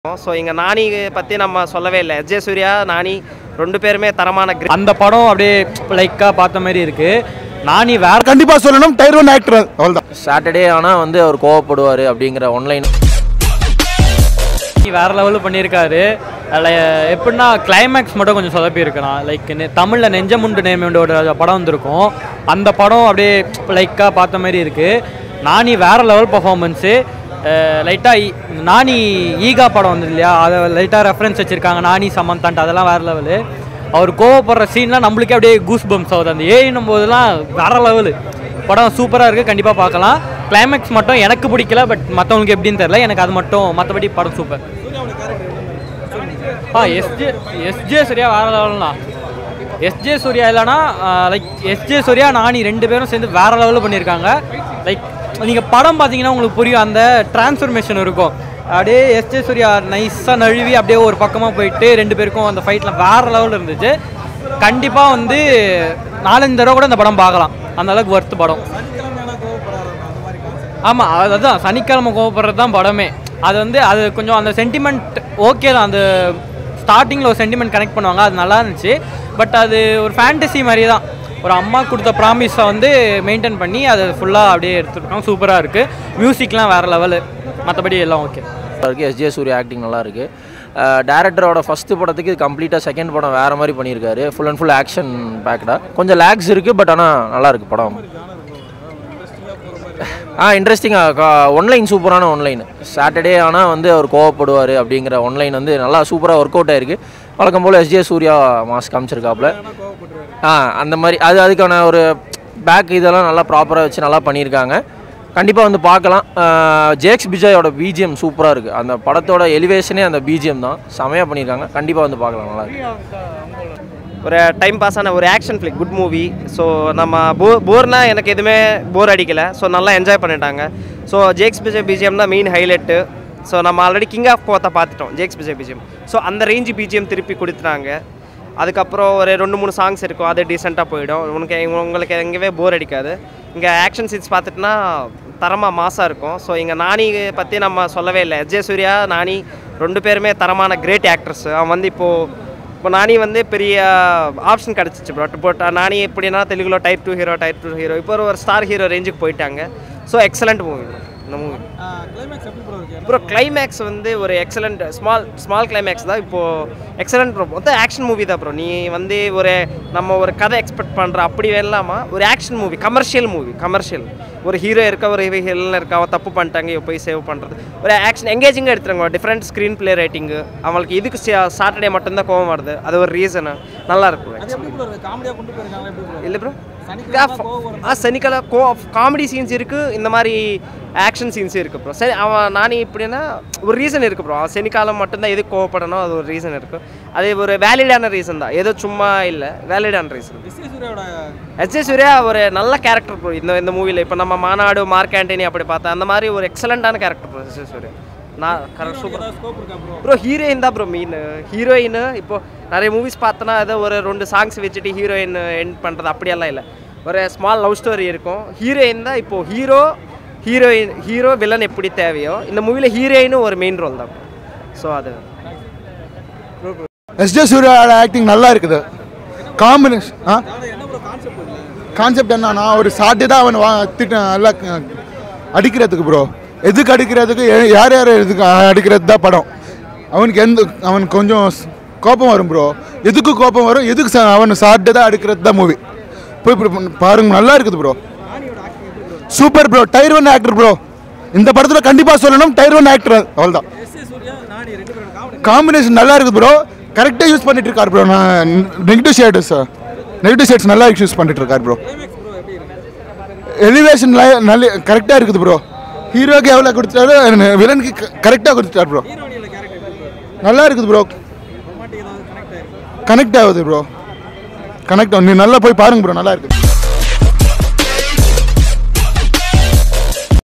so இங்கே நானி பற்றி நம்ம சொல்லவே இல்லை எஜே சூர்யா நானி ரெண்டு பேருமே தரமான கிரி அந்த படம் அப்படியே லைக்காக பார்த்த மாதிரி இருக்கு நானி வேற கண்டிப்பா சொல்லணும் டயர் ஒன் ஆக்டர் அவ்வளவுதான் சாட்டர்டே ஆனால் வந்து அவர் கோவப்படுவார் அப்படிங்கிற ஒன்லைன் வேற லெவலில் பண்ணியிருக்காரு அதில் எப்படின்னா கிளைமேக்ஸ் மட்டும் கொஞ்சம் சொதப்பி இருக்கலாம் லைக் தமிழில் நெஞ்சமுண்டு நேமியோட படம் வந்திருக்கும் அந்த படம் அப்படியே லைக்காக பார்த்த மாதிரி இருக்கு நானி வேற லெவல் பர்ஃபார்மன்ஸு லைட்டாக நானி ஈகா படம் வந்தது இல்லையா அதை லைட்டாக ரெஃபரன்ஸ் வச்சுருக்காங்க நானி சமந்தான்ட்டு அதெல்லாம் வேற லெவலு அவர் கோவப்படுற சீன்லாம் நம்மளுக்கே அப்படியே கூஸ் பம்ஸ் ஆகுது அந்த ஏறினும் போதெல்லாம் வேற லெவலு படம் சூப்பராக இருக்குது கண்டிப்பாக பார்க்கலாம் கிளைமேக்ஸ் மட்டும் எனக்கு பிடிக்கல பட் மற்றவங்களுக்கு எப்படின்னு தெரியல எனக்கு அது மட்டும் மற்றபடி படம் சூப்பர் ஆ எஸ்ஜே எஸ்ஜே சூர்யா வேற லெவல்னா எஸ்ஜே சூர்யா இல்லைனா லைக் எஸ்ஜே சூர்யா நானி ரெண்டு பேரும் சேர்ந்து வேற லெவலில் பண்ணியிருக்காங்க லைக் நீங்கள் படம் பார்த்தீங்கன்னா உங்களுக்கு புரியும் அந்த டிரான்ஸ்ஃபர்மேஷன் இருக்கும் அப்படியே எஸ்ஜே சூர்யா நைஸாக நழுவி அப்படியே ஒரு பக்கமாக போயிட்டு ரெண்டு பேருக்கும் அந்த ஃபைட்டில் வேற லெவலில் இருந்துச்சு கண்டிப்பாக வந்து நாலஞ்சு தடவை கூட இந்த படம் பார்க்கலாம் அந்த அளவுக்கு ஒர்த்து படம் ஆமாம் அதுதான் சனிக்கிழமை கோவப்படுறது தான் படமே அது வந்து அது கொஞ்சம் அந்த சென்டிமெண்ட் ஓகே தான் அந்த ஸ்டார்டிங்கில் ஒரு சென்டிமெண்ட் கனெக்ட் பண்ணுவாங்க அது நல்லா இருந்துச்சு பட் அது ஒரு ஃபேண்டசி மாதிரி தான் ஒரு அம்மா கொடுத்த ப்ராமிஸை வந்து மெயின்டைன் பண்ணி அதை ஃபுல்லாக அப்படியே எடுத்துருக்கோம் சூப்பராக இருக்குது மியூசிக்லாம் வேறு லெவலு மற்றபடி எல்லாம் ஓகே இருக்குது எஸ்ஜே சூர்யா ஆக்டிங் நல்லா இருக்கு டேரக்டரோட ஃபஸ்ட்டு படத்துக்கு கம்ப்ளீட்டாக செகண்ட் படம் வேறு மாதிரி பண்ணியிருக்காரு ஃபுல் அண்ட் ஃபுல் ஆக்ஷன் பேக்டாக கொஞ்சம் லேக்ஸ் இருக்குது பட் ஆனால் நல்லா இருக்கு படம் ஆ இன்ட்ரெஸ்டிங்காக ஒன்லைன் சூப்பரான ஒன்லைன் சாட்டர்டே ஆனால் வந்து அவர் கோவப்படுவார் அப்படிங்கிற ஒன்லைன் வந்து நல்லா சூப்பராக ஒர்க் அவுட் ஆயிருக்கு வழக்கம் போல் எஸ்ஜே சூர்யா மாஸ் காமிச்சிருக்காப்புல ஆ அந்த மாதிரி அது அதுக்கான ஒரு பேக் இதெல்லாம் நல்லா ப்ராப்பராக வச்சு நல்லா பண்ணியிருக்காங்க கண்டிப்பாக வந்து பார்க்கலாம் ஜேக்ஸ் பிஜாயோட பிஜிஎம் சூப்பராக இருக்குது அந்த படத்தோட எலிவேஷனே அந்த பிஜிஎம் தான் செமையாக பண்ணியிருக்காங்க கண்டிப்பாக வந்து பார்க்கலாம் நல்லா இருக்கு ஒரு டைம் பாஸ் ஆன ஒரு action flick good movie so நம்ம போ போர்னா எனக்கு எதுவுமே போர் அடிக்கலை ஸோ நல்லா என்ஜாய் பண்ணிட்டாங்க ஸோ ஜேக்ஸ் பிஜே பிஜிஎம் தான் மெயின் ஹைலைட்டு ஸோ நம்ம ஆல்ரெடி கிங் ஆஃப் கோத்தை பார்த்துட்டோம் ஜேக்ஸ் பிஜே பிஜிஎம் ஸோ அந்த ரேஞ்சு பிஜிஎம் திருப்பி கொடுத்துட்டாங்க அதுக்கப்புறம் ஒரு ரெண்டு மூணு சாங்ஸ் இருக்கும் அது டீசெண்டாக போயிடும் உனக்கு உங்களுக்கு எங்கேவே போர் அடிக்காது இங்கே ஆக்ஷன் சீன்ஸ் பார்த்துட்டுனா தரமாக மாசாக இருக்கும் ஸோ இங்கே நானி பற்றி நம்ம சொல்லவே இல்லை எஜே சூர்யா நானி ரெண்டு பேருமே தரமான கிரேட் ஆக்ட்ரஸ் அவன் வந்து இப்போது இப்போ நானி வந்து பெரிய ஆப்ஷன் கிடச்சிச்சு ப்ரோ பட் நானி எப்படின்னா தெலுங்குல type two hero type two hero இப்போ ஒரு ஸ்டார் ஹீரோ ரேஞ்சுக்கு போயிட்டாங்க ஸோ எக்ஸலண்ட் மூவி இந்த மூவி ப்ரோ கிளைமேக்ஸ் வந்து ஒரு எக்ஸலண்ட் ஸ்மால் ஸ்மால் கிளைமேக்ஸ் தான் இப்போது எக்ஸலண்ட் ப்ரோ மொத்தம் ஆக்ஷன் மூவி தான் ப்ரோ நீ வந்து ஒரு நம்ம ஒரு கதை எக்ஸ்பெக்ட் பண்ணுற அப்படி இல்லாமல் ஒரு action movie commercial movie commercial ஒரு ஹீரோ இருக்க ஒரு ஹீரோயின் இருக்கா அவன் தப்பு பண்ணிட்டாங்க இவ போய் சேவ் பண்ணுறது ஒரு ஆக்ஷன் எங்கேஜிங்காக எடுத்துருங்க டிஃப்ரெண்ட் ஸ்க்ரீன் பிளே ரைட்டிங்கு அவங்களுக்கு இதுக்கு சாட்டர்டே மட்டும்தான் கோவம் வருது அது ஒரு ரீசனு நல்லா இருக்கும் இல்லை ப்ரோ ஆ சனிக்கலை கோ காமெடி சீன்ஸ் இருக்குது இந்த மாதிரி ஆக்ஷன் சீன்ஸ் இருக்குது ப்ரோ சரி அவன் நானி இப்படின்னா ஒரு ரீசன் இருக்குது ப்ரோ அவன் சனிக்காலம் மட்டும்தான் எதுக்கு கோவப்படணும் அது ஒரு ரீசன் இருக்குது அது ஒரு வேலிடான ரீசன் தான் ஏதோ சும்மா இல்லை வேலிடான ரீசன் எஸ் ஜே சூர்யா ஒரு நல்ல கேரக்டர் ப்ரோ இந்த இந்த மூவியில் இப்போ நம்ம மாநாடு மார்க் ஆண்டனி அப்படி பார்த்தா அந்த மாதிரி ஒரு எக்ஸலண்ட்டான கேரக்டர் ப்ரோ எஸ் ஜே சூர்யா நான் கரெக்ட் சூப்பர் ப்ரோ ஹீரோயின் தான் ப்ரோ மீன் ஹீரோயின் இப்போ நிறைய மூவிஸ் பார்த்தோன்னா ஏதோ ஒரு ரெண்டு சாங்ஸ் வச்சுட்டு ஹீரோயின் எண்ட் பண்ணுறது அப்படியெல்லாம் இல்லை ஒரு ஸ்மால் லவ் ஸ்டோரி இருக்கும் ஹீரோயின் தான் இப்போது ஹீரோ ஹீரோயின் ஹீரோ வில்லன் எப்படி தேவையோ இந்த மூவியில் ஹீரோயினும் ஒரு மெயின் ரோல் தான் ஸோ அது எஸ்ஜே சூர்யாவோட ஆக்டிங் நல்லா இருக்குது காம்பினேஷன் ஆ கான்செப்ட் என்னன்னா ஒரு சாட்டு தான் அவன் வா திட்ட நல்லா க- அடிக்கிறதுக்கு ப்ரோ எதுக்கு அடிக்கிறதுக்கு எ- யார் யார் எதுக்கு அடிக்கிறது தான் படம் அவனுக்கு எந்த அவனுக்கு கொஞ்சம் ஸ்- கோபம் வரும் ப்ரோ எதுக்கு கோபம் வரும் எதுக்கு ச- அவன் சாட்டு தான் அடிக்கிறது தான் மூவி இப்போ இப்படி பண்ணு- பாருங்க நல்லா இருக்குது bro super bro tier one actor bro இந்த படத்தில் கண்டிப்பாக சொல்லணும் டயர் ஒன் ஆக்டர் அவ்வளோதான் காம்பினேஷன் நல்லா இருக்குது ப்ரோ கரெக்டாக யூஸ் பண்ணிட்டு இருக்காரு ப்ரோ நான் நெகட்டிவ் ஷேட்ஸ் நெகட்டிவ் ஷேட்ஸ் நல்லா யூஸ் பண்ணிட்டு இருக்காரு ப்ரோ எலிவேஷன் நல்ல கரெக்டாக இருக்குது ப்ரோ ஹீரோக்கு எவ்வளோ கொடுத்தாரு வில்லனுக்கு கரெக்டாக கொடுத்துட்டார் ப்ரோ நல்லா இருக்குது ப்ரோ கனெக்ட் ஆகுது ப்ரோ கனெக்ட் ஆகுது நீ நல்லா போய் பாருங்க ப்ரோ நல்லா இருக்குது